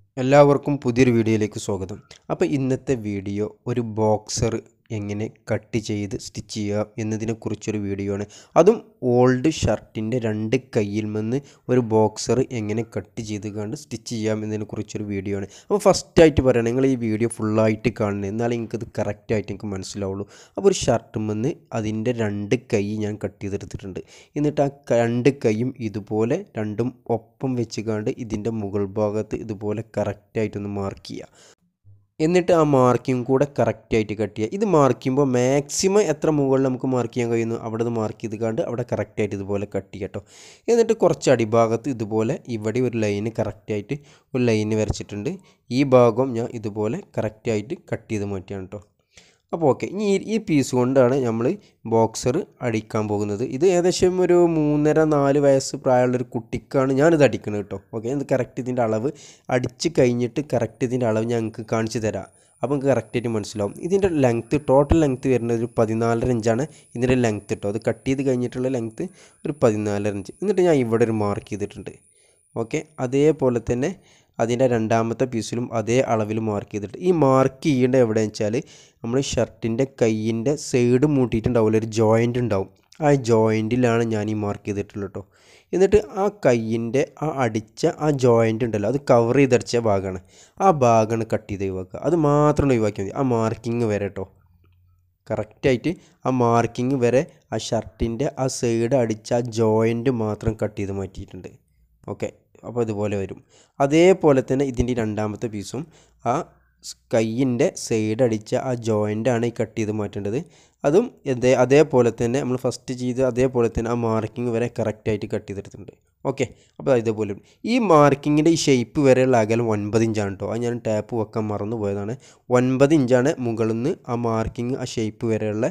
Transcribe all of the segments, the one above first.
എല്ലാവർക്കും പുതിയൊരു വീഡിയോയിലേക്ക് സ്വാഗതം അപ്പോൾ ഇന്നത്തെ വീഡിയോ ഒരു ബോക്സർ എങ്ങനെ കട്ട് ചെയ്ത് സ്റ്റിച്ച് ചെയ്യുക എന്നതിനെക്കുറിച്ചൊരു വീഡിയോ ആണ് അതും ഓൾഡ് ഷർട്ടിൻ്റെ രണ്ട് കയ്യിൽ നിന്ന് ഒരു ബോക്സർ എങ്ങനെ കട്ട് ചെയ്ത് കണ്ട് സ്റ്റിച്ച് ചെയ്യാം എന്നതിനെക്കുറിച്ചൊരു വീഡിയോ ആണ് അപ്പോൾ ഫസ്റ്റായിട്ട് പറയണം നിങ്ങൾ ഈ വീഡിയോ ഫുള്ളായിട്ട് കാണണം എന്നാലേ എനിക്കത് കറക്റ്റായിട്ട് എനിക്ക് മനസ്സിലാവുള്ളൂ അപ്പോൾ ഒരു ഷർട്ടും വന്ന് അതിൻ്റെ രണ്ട് കൈ ഞാൻ കട്ട് ചെയ്തെടുത്തിട്ടുണ്ട് എന്നിട്ട് ആ ക- രണ്ട് കൈയും ഇതുപോലെ രണ്ടും ഒപ്പം വെച്ച് കണ്ട് ഇതിൻ്റെ മുകൾ ഭാഗത്ത് ഇതുപോലെ കറക്റ്റായിട്ടൊന്ന് മാർക്ക് ചെയ്യുക എന്നിട്ട് ആ മാർക്കിങ് കൂടെ കറക്റ്റായിട്ട് കട്ട് ചെയ്യുക ഇത് മാർക്ക് ചെയ്യുമ്പോൾ മാക്സിമം എത്ര മുകളിൽ നമുക്ക് മാർക്ക് ചെയ്യാൻ കഴിയുന്നു അവിടെ നിന്ന് മാർക്ക് ചെയ്ത് കണ്ട് അവിടെ കറക്റ്റായിട്ട് ഇതുപോലെ കട്ട് ചെയ്യുക കേട്ടോ എന്നിട്ട് കുറച്ച് അടിഭാഗത്ത് ഇതുപോലെ ഇവിടെ ഒരു ലൈന് കറക്റ്റായിട്ട് ഒരു ലൈന് വരച്ചിട്ടുണ്ട് ഈ ഭാഗം ഞാൻ ഇതുപോലെ കറക്റ്റായിട്ട് കട്ട് ചെയ്ത് മാറ്റിയാണ് കേട്ടോ അപ്പോൾ ഓക്കെ ഇനി ഈ- ഈ പീസ് കൊണ്ടാണ് നമ്മൾ ബോക്സർ അടിക്കാൻ പോകുന്നത് ഇത് ഏകദേശം ഒരു മൂന്നര നാല് വയസ്സ് പ്രായമുള്ളൊരു കുട്ടിക്കാണ് ഞാനിത് അടിക്കുന്നത് കേട്ടോ ഓക്കെ ഇത് കറക്റ്റ് ഇതിൻ്റെ അളവ് അടിച്ച് കഴിഞ്ഞിട്ട് കറക്റ്റ് ഇതിൻ്റെ അളവ് ഞങ്ങൾക്ക് കാണിച്ചു തരാം അപ്പോൾ നിങ്ങൾക്ക് കറക്റ്റായിട്ട് മനസ്സിലാവും ഇതിൻ്റെ ലെങ്ത്ത് ടോട്ടൽ ലെങ്ത്ത് വരുന്നത് ഒരു പതിനാലര ഇഞ്ചാണ് ഇതിൻ്റെ ലെങ്ത്ത് കേട്ടോ അത് കട്ട് ചെയ്ത് കഴിഞ്ഞിട്ടുള്ള ലെങ്ത്ത് ഒരു പതിനാലര ഇഞ്ച് എന്നിട്ട് ഞാൻ ഇവിടെ ഒരു മാർക്ക് ചെയ്തിട്ടുണ്ട് ഓക്കെ അതേപോലെ തന്നെ അതിൻ്റെ രണ്ടാമത്തെ പീസിലും അതേ അളവിൽ മാർക്ക് ചെയ്തിട്ട് ഈ മാർക്ക് ചെയ്യേണ്ട എവിടെയെന്ന് വെച്ചാൽ നമ്മൾ ഷർട്ടിൻ്റെ കയ്യിൻ്റെ സൈഡ് മൂട്ടിയിട്ടുണ്ടാവില്ല ഒരു ജോയിൻ്റ് ഉണ്ടാവും ആ ജോയിൻറ്റിലാണ് ഞാൻ ഈ മാർക്ക് ചെയ്തിട്ടുള്ളത് കേട്ടോ എന്നിട്ട് ആ കയ്യിൻ്റെ ആ അടിച്ച ആ ജോയിൻ്റ് ഉണ്ടല്ലോ അത് കവർ ചെയ്തടിച്ച ഭാഗമാണ് ആ ഭാഗമാണ് കട്ട് ചെയ്ത് ഒഴിവാക്കുക അത് മാത്രം ഒഴിവാക്കിയാൽ മതി ആ മാർക്കിങ് വരെ കേട്ടോ കറക്റ്റായിട്ട് ആ മാർക്കിങ് വരെ ആ ഷർട്ടിൻ്റെ ആ സൈഡ് അടിച്ച ആ ജോയിൻ്റ് മാത്രം കട്ട് ചെയ്ത് മാറ്റിയിട്ടുണ്ട് ഓക്കെ അപ്പോൾ ഇതുപോലെ വരും അതേപോലെ തന്നെ ഇതിൻ്റെ രണ്ടാമത്തെ പീസും ആ കയ്യിൻ്റെ സൈഡ് അടിച്ച ആ ജോയിൻ്റാണ് ഈ കട്ട് ചെയ്ത് മാറ്റേണ്ടത് അതും അതേ അതേപോലെ തന്നെ നമ്മൾ ഫസ്റ്റ് ചെയ്ത് അതേപോലെ തന്നെ ആ മാർക്കിംഗ് വരെ കറക്റ്റായിട്ട് കട്ട് ചെയ്തെടുത്തിട്ടുണ്ട് ഓക്കെ അപ്പോൾ ഇതേപോലെ വരും. ഈ മാർക്കിങ്ങിൻ്റെ ഈ ഷേപ്പ് വരെയുള്ള അകലം ഒൻപത് ഇഞ്ചാണ് കേട്ടോ അത് ഞാൻ ടാപ്പ് വെക്കാൻ മറന്നു പോയതാണ് ഒൻപത് ഇഞ്ചാണ് മുകളിൽ നിന്ന് ആ മാർക്കിങ് ആ ഷേപ്പ് വരെയുള്ള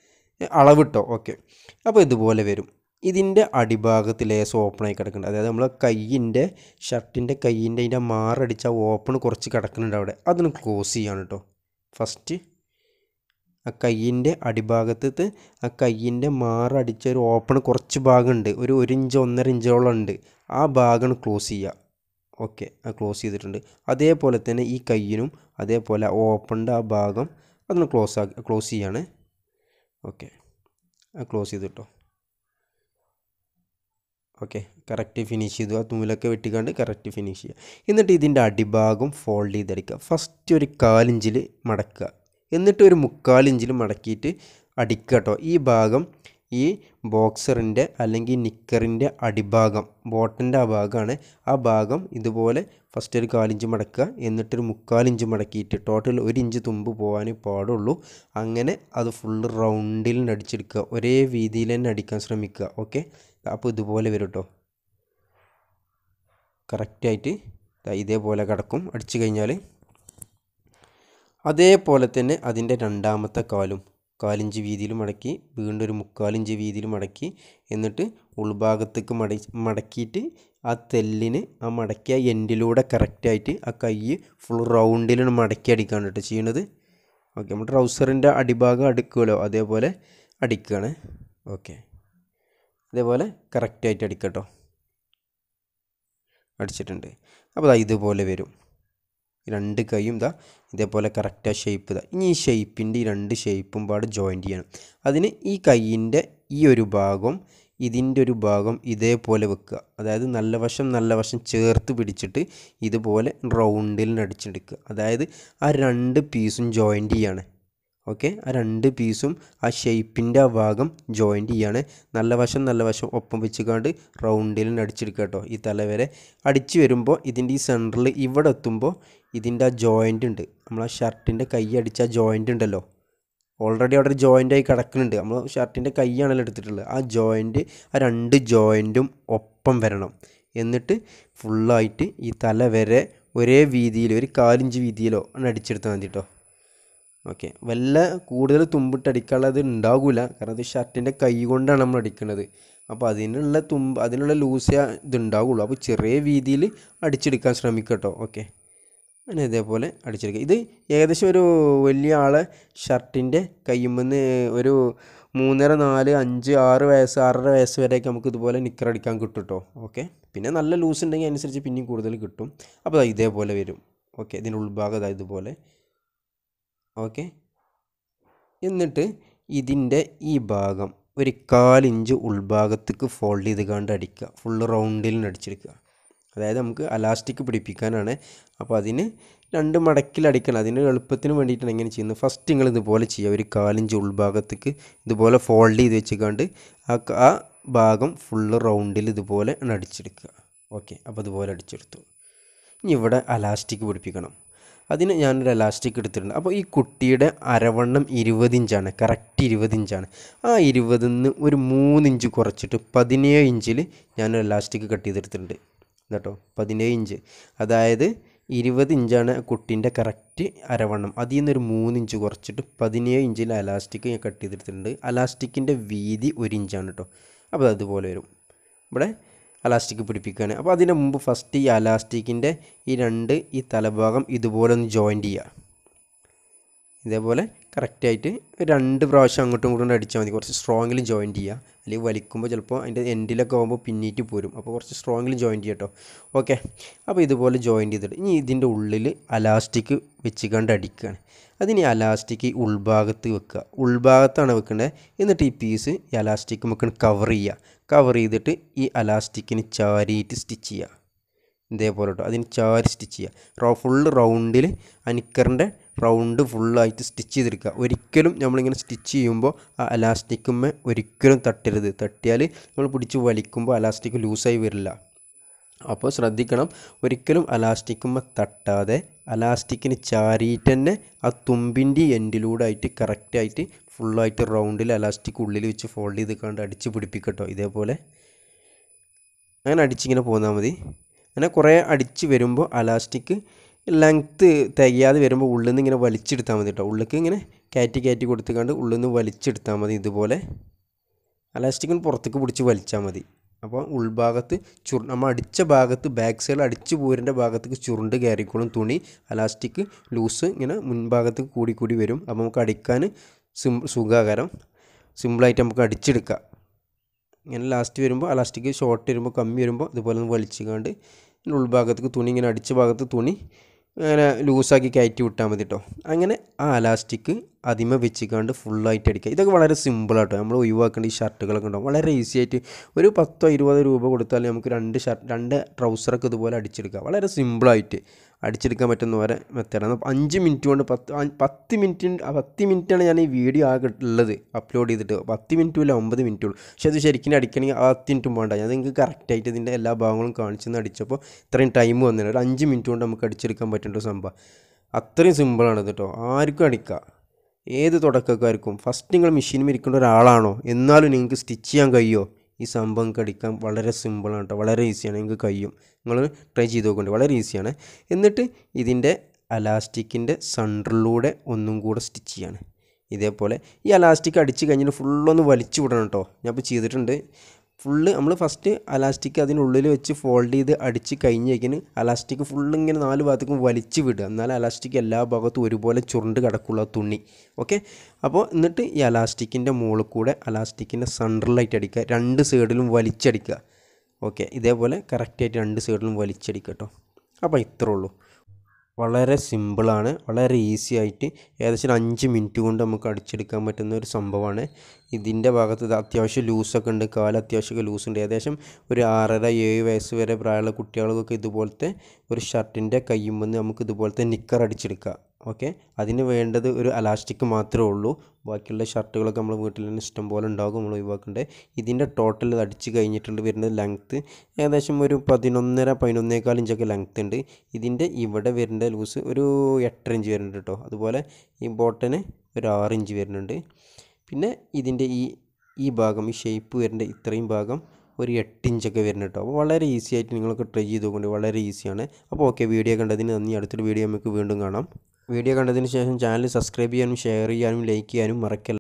അളവ് കേട്ടോ ഓക്കെ അപ്പോൾ ഇതുപോലെ വരും ഇതിൻ്റെ അടിഭാഗത്ത് ലേസ് ഓപ്പണായി കിടക്കുന്നുണ്ട് അതായത് നമ്മൾ കയ്യിൻ്റെ ഷർട്ടിൻ്റെ കയ്യിൻ്റെ അതിൻ്റെ മാറടിച്ച ഓപ്പൺ കുറച്ച് കിടക്കുന്നുണ്ട് അവിടെ അതൊന്ന് ക്ലോസ് ചെയ്യാണ് കേട്ടോ ഫസ്റ്റ് ആ കയ്യിൻ്റെ അടിഭാഗത്ത് ആ കയ്യിൻ്റെ മാറടിച്ച ഒരു ഓപ്പൺ കുറച്ച് ഭാഗമുണ്ട് ഒരു ഒരു ഇഞ്ച് ഒന്നര ഇഞ്ചോളം ഉണ്ട് ആ ഭാഗമാണ് ക്ലോസ് ചെയ്യുക ഓക്കെ ആ ക്ലോസ് ചെയ്തിട്ടുണ്ട് അതേപോലെ തന്നെ ഈ കയ്യിനും അതേപോലെ ഓപ്പണിൻ്റെ ആ ഭാഗം അതൊന്ന് ക്ലോസ് ആക്കി ക്ലോസ് ചെയ്യാണ് ഓക്കെ ആ ക്ലോസ് ചെയ്ത് കേട്ടോ ഓക്കെ കറക്റ്റ് ഫിനിഷ് ചെയ്തു ആ തുമ്മിലൊക്കെ വെട്ടിക്കാണ്ട് കറക്റ്റ് ഫിനിഷ് ചെയ്യുക എന്നിട്ട് ഇതിൻ്റെ അടിഭാഗം ഫോൾഡ് ചെയ്തെടുക്കുക ഫസ്റ്റ് ഒരു കാലിഞ്ചിൽ മടക്കുക എന്നിട്ട് ഒരു മുക്കാലിഞ്ചിൽ മടക്കിയിട്ട് അടിക്കുക കേട്ടോ ഈ ഭാഗം ഈ ബോക്സറിൻ്റെ അല്ലെങ്കിൽ നിക്കറിൻ്റെ അടിഭാഗം ബോട്ടൻ്റെ ആ ഭാഗമാണ് ആ ഭാഗം ഇതുപോലെ ഫസ്റ്റ് ഒരു കാലിഞ്ച് മടക്കുക എന്നിട്ടൊരു മുക്കാലിഞ്ച് മടക്കിയിട്ട് ടോട്ടൽ ഒരു ഇഞ്ച് തുമ്പ് പോകാനേ പാടുള്ളൂ അങ്ങനെ അത് ഫുള്ള് റൗണ്ടിൽ അടിച്ചെടുക്കുക ഒരേ വീതിയിൽ തന്നെ അടിക്കാൻ ശ്രമിക്കുക ഓക്കെ അപ്പോൾ ഇതുപോലെ വരും കേട്ടോ കറക്റ്റായിട്ട് ഇതേപോലെ കിടക്കും അടിച്ചു കഴിഞ്ഞാൽ അതേപോലെ തന്നെ അതിൻ്റെ രണ്ടാമത്തെ കാലും കാലിഞ്ച് വീതിയിൽ മടക്കി വീണ്ടും ഒരു മുക്കാലിഞ്ച് വീതിയിൽ മടക്കി എന്നിട്ട് ഉൾഭാഗത്തേക്ക് മട മടക്കിയിട്ട് ആ തെല്ലിന് ആ മടക്കിയ എൻഡിലൂടെ കറക്റ്റായിട്ട് ആ കൈ ഫുൾ റൗണ്ടിലാണ് മടക്കി അടിക്കാണ് കേട്ടോ ചെയ്യണത് ഓക്കെ നമ്മൾ ട്രൗസറിൻ്റെ അടിഭാഗം അടിക്കുമല്ലോ അതേപോലെ അടിക്കുകയാണ് ഓക്കെ അതേപോലെ കറക്റ്റായിട്ട് അടിക്കട്ടോ അടിച്ചിട്ടുണ്ട് അപ്പോൾ ദാ ഇതുപോലെ വരും രണ്ട് കൈയും ഇതാ ഇതേപോലെ കറക്റ്റ് ആ ഷേപ്പ് ഇതാ ഇനി ഈ ഷേപ്പിൻ്റെ ഈ രണ്ട് ഷേപ്പും പാട് ജോയിൻറ്റ് ചെയ്യണം അതിന് ഈ കൈയിൻ്റെ ഈ ഒരു ഭാഗം ഇതിൻ്റെ ഒരു ഭാഗം ഇതേപോലെ വെക്കുക അതായത് നല്ല വശം നല്ല വശം ചേർത്ത് പിടിച്ചിട്ട് ഇതുപോലെ റൗണ്ടിൽ അടിച്ചെടുക്കുക അതായത് ആ രണ്ട് പീസും ജോയിൻറ്റ് ചെയ്യാണ് ഓക്കെ ആ രണ്ട് പീസും ആ ഷേപ്പിൻ്റെ ആ ഭാഗം ജോയിൻറ്റ് ചെയ്യാണ് നല്ല വശം നല്ല വശം ഒപ്പം വെച്ചുകൊണ്ട് റൗണ്ടിൽ അടിച്ചെടുക്കുക കേട്ടോ ഈ തല വരെ അടിച്ച് വരുമ്പോൾ ഇതിൻ്റെ ഈ സെൻറ്ററിൽ ഇവിടെ എത്തുമ്പോൾ ഇതിൻ്റെ ആ ജോയിൻ്റ് ഉണ്ട് നമ്മൾ ആ ഷർട്ടിൻ്റെ കൈ അടിച്ച ആ ജോയിൻ്റ് ഉണ്ടല്ലോ ഓൾറെഡി അവിടെ ഒരു ജോയിൻ്റ് ആയി കിടക്കുന്നുണ്ട് നമ്മൾ ഷർട്ടിൻ്റെ കൈയാണല്ലോ എടുത്തിട്ടുള്ളത് ആ ജോയിൻ്റ് ആ രണ്ട് ജോയിൻറ്റും ഒപ്പം വരണം എന്നിട്ട് ഫുള്ളായിട്ട് ഈ തല വരെ ഒരേ വീതിയിൽ ഒരു കാലിഞ്ച് വീതിയിലോ ആണ് അടിച്ചെടുത്താൽ മതി കേട്ടോ ഓക്കെ വല്ല കൂടുതൽ തുമ്പിട്ട് അടിക്കാനുള്ളത് ഉണ്ടാകില്ല കാരണം ഇത് ഷർട്ടിൻ്റെ കൈ കൊണ്ടാണ് നമ്മൾ അടിക്കുന്നത് അപ്പോൾ അതിനുള്ള തുമ്പ് അതിനുള്ള ലൂസ് ഇത് ഉണ്ടാവുള്ളൂ അപ്പോൾ ചെറിയ വീതിയിൽ അടിച്ചെടുക്കാൻ ശ്രമിക്കുക കേട്ടോ ഓക്കെ അങ്ങനെ ഇതേപോലെ അടിച്ചെടുക്കുക ഇത് ഏകദേശം ഒരു വലിയ ആളെ ഷർട്ടിൻ്റെ കയ്യുമെന്ന് ഒരു മൂന്നര നാല് അഞ്ച് ആറ് വയസ്സ് ആറര വയസ്സ് വരെയൊക്കെ നമുക്ക് ഇതുപോലെ നിക്കർ അടിക്കാൻ കിട്ടും കേട്ടോ ഓക്കെ പിന്നെ നല്ല ലൂസ് ഉണ്ടെങ്കിൽ അനുസരിച്ച് പിന്നെയും കൂടുതൽ കിട്ടും അപ്പോൾ ദാ ഇതേപോലെ വരും ഓക്കെ ഇതിൻ്റെ ഉൾഭാഗം ഇതാ ഇതുപോലെ ഓക്കെ എന്നിട്ട് ഇതിൻ്റെ ഈ ഭാഗം ഒരു കാലിഞ്ച് ഉൾഭാഗത്തേക്ക് ഫോൾഡ് ചെയ്ത് കണ്ട് അടിക്കുക ഫുള്ള് റൗണ്ടിൽ അടിച്ചെടുക്കുക അതായത് നമുക്ക് അലാസ്റ്റിക് പിടിപ്പിക്കാനാണ് അപ്പോൾ അതിന് രണ്ട് മടക്കിൽ അടിക്കണം അതിന് എളുപ്പത്തിന് വേണ്ടിയിട്ടാണ് എങ്ങനെ ചെയ്യുന്നത് ഫസ്റ്റ് നിങ്ങൾ ഇതുപോലെ ചെയ്യുക ഒരു കാലിഞ്ച് ഉൾഭാഗത്തേക്ക് ഇതുപോലെ ഫോൾഡ് ചെയ്ത് വെച്ചുകൊണ്ട് ആ ക- ആ ഭാഗം ഫുള്ള് റൗണ്ടിൽ ഇതുപോലെ ഒന്ന് അടിച്ചെടുക്കുക ഓക്കെ അപ്പോൾ ഇതുപോലെ അടിച്ചെടുത്തു ഇനി ഇവിടെ അലാസ്റ്റിക് പിടിപ്പിക്കണം അതിന് ഞാനൊരു അലാസ്റ്റിക് എടുത്തിട്ടുണ്ട് അപ്പോൾ ഈ കുട്ടിയുടെ അരവണ്ണം ഇരുപത് ഇഞ്ചാണ് കറക്റ്റ് ഇരുപത് ഇഞ്ചാണ് ആ ഇരുപതിൽ നിന്ന് ഒരു മൂന്ന് ഇഞ്ച് കുറച്ചിട്ട് പതിനേഴ് ഇഞ്ചിൽ ഞാനൊരു അലാസ്റ്റിക് കട്ട് ചെയ്തെടുത്തിട്ടുണ്ട് കേട്ടോ പതിനേഴ് ഇഞ്ച് അതായത് ഇരുപത് ഇഞ്ചാണ് കുട്ടീൻ്റെ കറക്റ്റ് അരവണ്ണം അതിൽ നിന്നൊരു മൂന്ന് ഇഞ്ച് കുറച്ചിട്ട് പതിനേഴ് ഇഞ്ചിൽ അലാസ്റ്റിക് ഞാൻ കട്ട് ചെയ്തെടുത്തിട്ടുണ്ട് അലാസ്റ്റിക്കിൻ്റെ വീതി ഒരു ഇഞ്ചാണ് കേട്ടോ അപ്പോൾ അതുപോലെ വരും ഇവിടെ അലാസ്റ്റിക് പിടിപ്പിക്കുകയാണ് അപ്പോൾ അതിന് മുമ്പ് ഫസ്റ്റ് ഈ അലാസ്റ്റിക്കിൻ്റെ ഈ രണ്ട് ഈ തലഭാഗം ഇതുപോലെ ഒന്ന് ജോയിൻറ്റ് ചെയ്യുക ഇതേപോലെ കറക്റ്റായിട്ട് രണ്ട് പ്രാവശ്യം അങ്ങോട്ടും ഇങ്ങോട്ടും അടിച്ചാൽ മതി കുറച്ച് സ്ട്രോങ്ങിലും ജോയിൻറ്റ് ചെയ്യുക അല്ലെങ്കിൽ വലിക്കുമ്പോൾ ചിലപ്പോൾ അതിൻ്റെ എൻഡിലൊക്കെ ആകുമ്പോൾ പിന്നീറ്റ് പോരും അപ്പോൾ കുറച്ച് സ്ട്രോങ്ങിലും ജോയിൻറ്റ് ചെയ്യട്ടോ ഓക്കെ അപ്പോൾ ഇതുപോലെ ജോയിൻറ്റ് ചെയ്തിട്ട് ഇനി ഇതിൻ്റെ ഉള്ളിൽ അലാസ്റ്റിക് വെച്ച് കണ്ട് അടിക്കുകയാണ് അതിന് ഈ അലാസ്റ്റിക് ഈ ഉൾഭാഗത്ത് വെക്കുക ഉൾഭാഗത്താണ് വെക്കേണ്ടത് എന്നിട്ട് ഈ പീസ് ഈ അലാസ്റ്റിക് നമുക്ക് കവർ ചെയ്യുക കവർ ചെയ്തിട്ട് ഈ അലാസ്റ്റിക്കിന് ചാരിയിട്ട് സ്റ്റിച്ച് ചെയ്യുക ഇതേപോലെ കേട്ടോ അതിന് ചാരി സ്റ്റിച്ച് ചെയ്യുക റൗ ഫുള്ള് റൗണ്ടിൽ അനിക്കറിൻ്റെ റൗണ്ട് ഫുള്ളായിട്ട് സ്റ്റിച്ച് ചെയ്തെടുക്കുക ഒരിക്കലും നമ്മളിങ്ങനെ സ്റ്റിച്ച് ചെയ്യുമ്പോൾ ആ അലാസ്റ്റിക്കുമ്മേ ഒരിക്കലും തട്ടരുത് തട്ടിയാൽ നമ്മൾ പിടിച്ച് വലിക്കുമ്പോൾ അലാസ്റ്റിക് ലൂസായി വരില്ല അപ്പോൾ ശ്രദ്ധിക്കണം ഒരിക്കലും അലാസ്റ്റിക്കുമ്മ തട്ടാതെ അലാസ്റ്റിക്കിന് ചാരിയിട്ട് തന്നെ ആ തുമ്പിൻ്റെ എൻഡിലൂടെ ആയിട്ട് കറക്റ്റായിട്ട് ഫുള്ളായിട്ട് റൗണ്ടിൽ അലാസ്റ്റിക് ഉള്ളിൽ വെച്ച് ഫോൾഡ് ചെയ്ത് കണ്ട് അടിച്ച് പിടിപ്പിക്കട്ടോ ഇതേപോലെ അങ്ങനെ അടിച്ചിങ്ങനെ പോന്നാൽ മതി അങ്ങനെ കുറേ അടിച്ച് വരുമ്പോൾ അലാസ്റ്റിക് ലെങ്ത്ത് തികയാതെ വരുമ്പോൾ ഉള്ളിൽ നിന്ന് ഇങ്ങനെ വലിച്ചെടുത്താൽ മതി കേട്ടോ ഉള്ളിലേക്ക് ഇങ്ങനെ കയറ്റി കയറ്റി കൊടുത്തുകൊണ്ട് ഉള്ളിൽ നിന്ന് വലിച്ചെടുത്താൽ മതി ഇതുപോലെ അലാസ്റ്റിക്കിന് പുറത്തേക്ക് പിടിച്ച് വലിച്ചാൽ മതി അപ്പോൾ ഉൾഭാഗത്ത് ചുർ നമ്മൾ അടിച്ച ഭാഗത്ത് ബാക്ക് സൈഡിൽ അടിച്ച് പോരിൻ്റെ ഭാഗത്തേക്ക് ചുരുണ്ട് കയറിക്കോളും തുണി അലാസ്റ്റിക് ലൂസ് ഇങ്ങനെ മുൻഭാഗത്ത് കൂടി കൂടി വരും അപ്പോൾ നമുക്ക് അടിക്കാൻ സിം സുഖകരം സിമ്പിളായിട്ട് നമുക്ക് അടിച്ചെടുക്കാം ഇങ്ങനെ ലാസ്റ്റ് വരുമ്പോൾ അലാസ്റ്റിക് ഷോർട്ട് വരുമ്പോൾ കമ്മി വരുമ്പോൾ ഇതുപോലെ ഒന്ന് വലിച്ചുകൊണ്ട് ഇതിൻ്റെ ഉൾഭാഗത്തേക്ക് തുണി ഇങ്ങനെ അടിച്ച ഭാഗത്ത് തുണി അങ്ങനെ ലൂസാക്കി കയറ്റി വിട്ടാൽ മതി കേട്ടോ അങ്ങനെ ആ അലാസ്റ്റിക് അതിമ വെച്ചിക്കാണ്ട് ഫുള്ളായിട്ട് അടിക്കുക ഇതൊക്കെ വളരെ സിമ്പിളാട്ടോ നമ്മൾ ഒഴിവാക്കേണ്ട ഈ ഷർട്ടുകളൊക്കെ ഉണ്ടാവും വളരെ ഈസി ആയിട്ട് ഒരു പത്തോ ഇരുപതോ രൂപ കൊടുത്താൽ നമുക്ക് രണ്ട് ഷർട്ട് രണ്ട് ട്രൗസറൊക്കെ ഇതുപോലെ അടിച്ചെടുക്കാം വളരെ സിമ്പിളായിട്ട് അടിച്ചെടുക്കാൻ പറ്റുന്ന വരെ മെത്തേഡാണ് അപ്പോൾ അഞ്ച് മിനിറ്റ് കൊണ്ട് പത്ത് അ- പത്ത് മിനിറ്റ് പത്ത് മിനിറ്റാണ് ഞാൻ ഈ വീഡിയോ ആകെ ഉള്ളത് അപ്ലോഡ് ചെയ്തിട്ട് പത്ത് മിനിറ്റും ഇല്ല ഒമ്പത് മിനിറ്റേ ഉള്ളൂ പക്ഷേ അത് ശരിക്കും അടിക്കണമെങ്കിൽ ആ പത്ത് മിനിറ്റും വേണ്ട ഞാൻ നിങ്ങൾക്ക് കറക്റ്റായിട്ട് ഇതിൻ്റെ എല്ലാ ഭാഗങ്ങളും കാണിച്ചെന്ന് അടിച്ചപ്പോൾ ഇത്രയും ടൈം വന്നില്ല ഒരു അഞ്ച് മിനിറ്റ് കൊണ്ട് നമുക്ക് അടിച്ചെടുക്കാൻ പറ്റുന്ന ഒരു സംഭവം അത്രയും സിമ്പിളാണ് ഇത് കേട്ടോ ആർക്കും അടിക്കാം ഏത് തുടക്കക്കാർക്കും ഫസ്റ്റ് നിങ്ങൾ മെഷീനിൽ ഇരിക്കേണ്ട ഒരാളാണോ എന്നാലും നിങ്ങൾക്ക് സ്റ്റിച്ച് ചെയ്യാൻ കഴിയുമോ ഈ സംഭവം കടിക്കാൻ വളരെ സിമ്പിളാണ് കേട്ടോ വളരെ ഈസിയാണ് നിങ്ങൾക്ക് കഴിയും നിങ്ങൾ ട്രൈ ചെയ്ത് നോക്കണ്ട വളരെ ഈസിയാണ് എന്നിട്ട് ഇതിൻ്റെ അലാസ്റ്റിക്കിൻ്റെ സെൻറ്ററിലൂടെ ഒന്നും കൂടെ സ്റ്റിച്ച് ചെയ്യാണ് ഇതേപോലെ ഈ അലാസ്റ്റിക് അടിച്ച് കഴിഞ്ഞിട്ട് ഫുള്ളൊന്ന് വലിച്ചു വിടണം കേട്ടോ ഞാൻ ഇപ്പോൾ ചെയ്തിട്ടുണ്ട് ഫുള്ള് നമ്മൾ ഫസ്റ്റ് അലാസ്റ്റിക് അതിനുള്ളിൽ വെച്ച് ഫോൾഡ് ചെയ്ത് അടിച്ച് കഴിഞ്ഞേക്കിന് അലാസ്റ്റിക് ഫുള്ള് ഇങ്ങനെ നാല് ഭാഗത്തേക്കും വലിച്ചു വിടുക എന്നാൽ അലാസ്റ്റിക് എല്ലാ ഭാഗത്തും ഒരുപോലെ ചുരുണ്ട് കിടക്കുള്ള തുണി ഓക്കെ അപ്പോൾ എന്നിട്ട് ഈ അലാസ്റ്റിക്കിൻ്റെ മുകളിൽ കൂടെ അലാസ്റ്റിക്കിൻ്റെ സെൻട്രലായിട്ട് അടിക്കുക രണ്ട് സൈഡിലും വലിച്ചടിക്കുക ഓക്കെ ഇതേപോലെ കറക്റ്റായിട്ട് രണ്ട് സൈഡിലും വലിച്ചടിക്കുക കേട്ടോ അപ്പോൾ ഇത്രേ ഉള്ളൂ വളരെ സിമ്പിളാണ് വളരെ ഈസി ആയിട്ട് ഏകദേശം ഒരു അഞ്ച് മിനിറ്റ് കൊണ്ട് നമുക്ക് അടിച്ചെടുക്കാൻ പറ്റുന്ന ഒരു സംഭവമാണ് ഇതിൻ്റെ ഭാഗത്ത് ഇത് അത്യാവശ്യം ലൂസൊക്കെ ഉണ്ട് കാല് അത്യാവശ്യമൊക്കെ ലൂസ് ഉണ്ട് ഏകദേശം ഒരു ആറര ഏഴ് വയസ്സ് വരെ പ്രായമുള്ള കുട്ടികൾക്കൊക്കെ ഇതുപോലത്തെ ഒരു ഷർട്ടിൻ്റെ കയ്യുമെന്ന് നമുക്ക് ഇതുപോലത്തെ നിക്കർ അടിച്ചെടുക്കാം ഓക്കെ അതിന് വേണ്ടത് ഒരു അലാസ്റ്റിക് മാത്രമേ ഉള്ളൂ ബാക്കിയുള്ള ഷർട്ടുകളൊക്കെ നമ്മൾ വീട്ടിൽ തന്നെ ഇഷ്ടം പോലെ ഉണ്ടാകും നമ്മൾ ഒഴിവാക്കേണ്ടത് ഇതിൻ്റെ ടോട്ടൽ ഇത് അടിച്ച് കഴിഞ്ഞിട്ടുണ്ട് വരുന്നത് ലെങ്ത്ത് ഏകദേശം ഒരു പതിനൊന്നര പതിനൊന്നേകാൽ ഇഞ്ചൊക്കെ ലെങ്ത്ത് ഉണ്ട് ഇതിൻ്റെ ഇവിടെ വരുന്ന ലൂസ് ഒരു എട്ടര ഇഞ്ച് വരുന്നുണ്ട് കേട്ടോ അതുപോലെ ഈ ബോട്ടന് ഒരു ആറ് ഇഞ്ച് വരുന്നുണ്ട് പിന്നെ ഇതിൻ്റെ ഈ ഈ ഭാഗം ഈ ഷേപ്പ് വരുന്ന ഇത്രയും ഭാഗം ഒരു എട്ട് ഇഞ്ചൊക്കെ വരുന്നുണ്ട് കേട്ടോ അപ്പോൾ വളരെ ഈസി ആയിട്ട് നിങ്ങളൊക്കെ ട്രൈ ചെയ്ത് നോക്കേണ്ടത് വളരെ ഈസിയാണ് അപ്പോൾ ഓക്കെ വീഡിയോ കണ്ടതിന് നന്ദി അടുത്തൊരു വീഡിയോ നമുക്ക് വീണ്ടും കാണാം വീഡിയോ കണ്ടതിന് ശേഷം ചാനൽ സബ്സ്ക്രൈബ് ചെയ്യാനും ഷെയർ ചെയ്യാനും ലൈക്ക് ചെയ്യാനും മറക്കല്ല